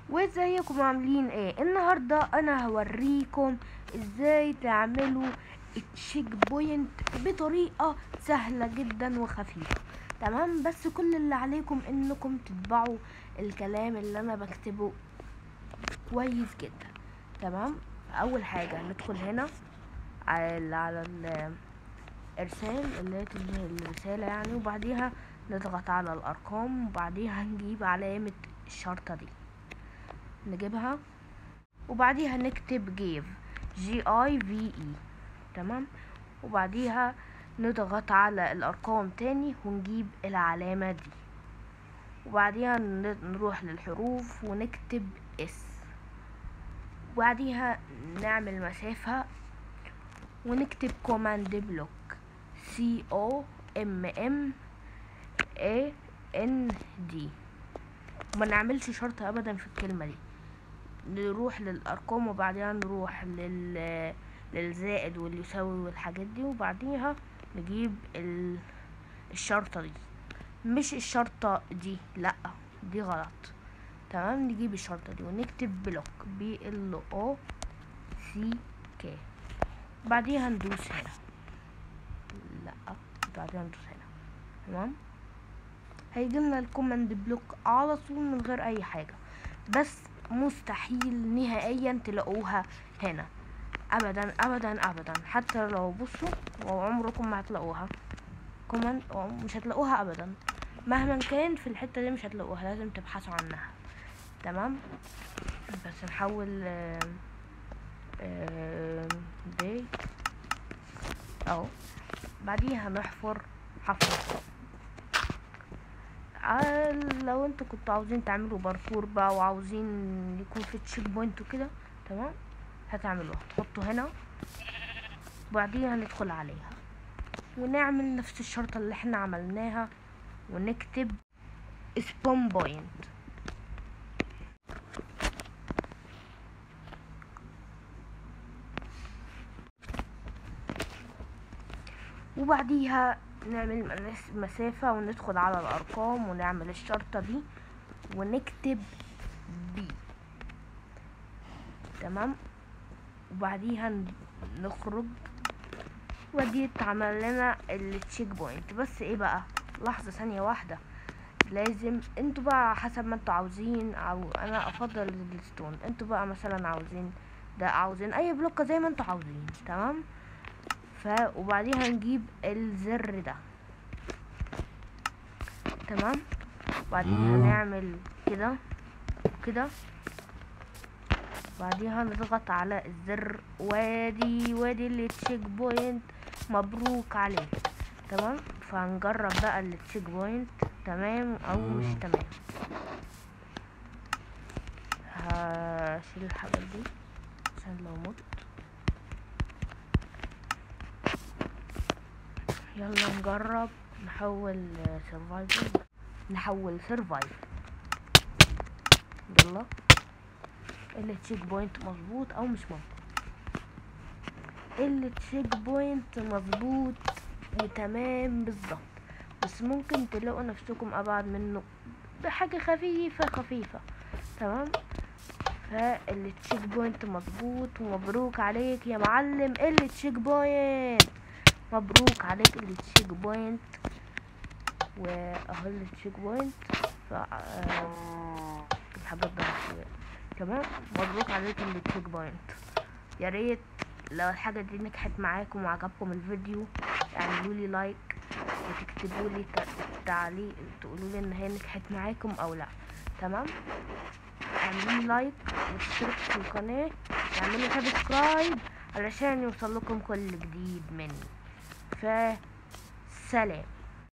وازيكم عاملين ايه النهارده انا هوريكم ازاي تعملوا تشيك بوينت بطريقه سهله جدا وخفيفه تمام بس كل اللي عليكم انكم تتبعوا الكلام اللي انا بكتبه كويس جدا تمام اول حاجه ندخل هنا على على الارسال اللي هي الرساله يعني وبعديها نضغط على الارقام وبعديها نجيب علامه الشرطه دي نجيبها وبعديها نكتب جيف جي اي في اي تمام وبعديها نضغط على الارقام تاني ونجيب العلامة دي وبعديها نروح للحروف ونكتب اس وبعديها نعمل مسافة ونكتب كوماند بلوك سي او ام ام اي ان دي ما نعملش شرط ابدا في الكلمة دي نروح للارقام وبعدها نروح لل للزائد واللي يساوي والحاجات دي وبعديها نجيب ال... الشرطة دي مش الشرطة دي لا دي غلط تمام نجيب الشرطة دي ونكتب بلوك بي ال او سي كي بعديها ندوس هنا لا بعديها ندوس هنا تمام هيجيلنا الكوماند بلوك على طول من غير اي حاجة بس مستحيل نهائيا تلاقوها هنا ابدا ابدا ابدا حتى لو بصوا وعمركم ما هتلاقوها كمان مش هتلاقوها ابدا مهما كان في الحتة دي مش هتلاقوها لازم تبحثوا عنها تمام بس نحول دي اهو بعديها نحفر حفرة لو انتوا كنتوا عاوزين تعملوا باركور بقى وعاوزين يكون في تشيك بوينت وكده تمام هتعملوها تحطوا هنا وبعديها ندخل عليها ونعمل نفس الشرطة اللي احنا عملناها ونكتب سبون بوينت وبعديها نعمل مسافة وندخل على الأرقام ونعمل الشرطة دي ونكتب بي تمام وبعديها نخرج ودي اتعمل لنا التشيك بوينت بس ايه بقى لحظة ثانية واحدة لازم انتوا بقى حسب ما انتوا عاوزين او انا افضل الستون انتوا بقى مثلا عاوزين ده عاوزين اي بلوكة زي ما انتوا عاوزين تمام ف وبعديها نجيب الزر ده تمام وبعديها نعمل كده كده بعديها نضغط على الزر وادي وادي التشيك بوينت مبروك عليك تمام فهنجرب بقى التشيك بوينت تمام او مش تمام هشيل الحاجات دي عشان لو مت يلا نجرب نحول سرفايفل نحول سرفايف يلا التشيك بوينت مظبوط او مش مظبوط التشيك بوينت مظبوط وتمام بالظبط بس ممكن تلاقوا نفسكم ابعد منه بحاجة خفيفة خفيفة تمام فالتشيك بوينت مظبوط ومبروك عليك يا معلم التشيك بوينت مبروك عليك التشيك بوينت واهو التشيك بوينت ف الحاجات ده تمام مبروك عليك التشيك بوينت يا ريت لو الحاجه دي نجحت معاكم وعجبكم الفيديو اعملوا لي لايك وتكتبوا لي تعليق تقولوا لي ان هي نجحت معاكم او لا تمام اعملوا لي لايك واشتركوا في القناه واعملوا سبسكرايب علشان يوصل لكم كل جديد مني فسلام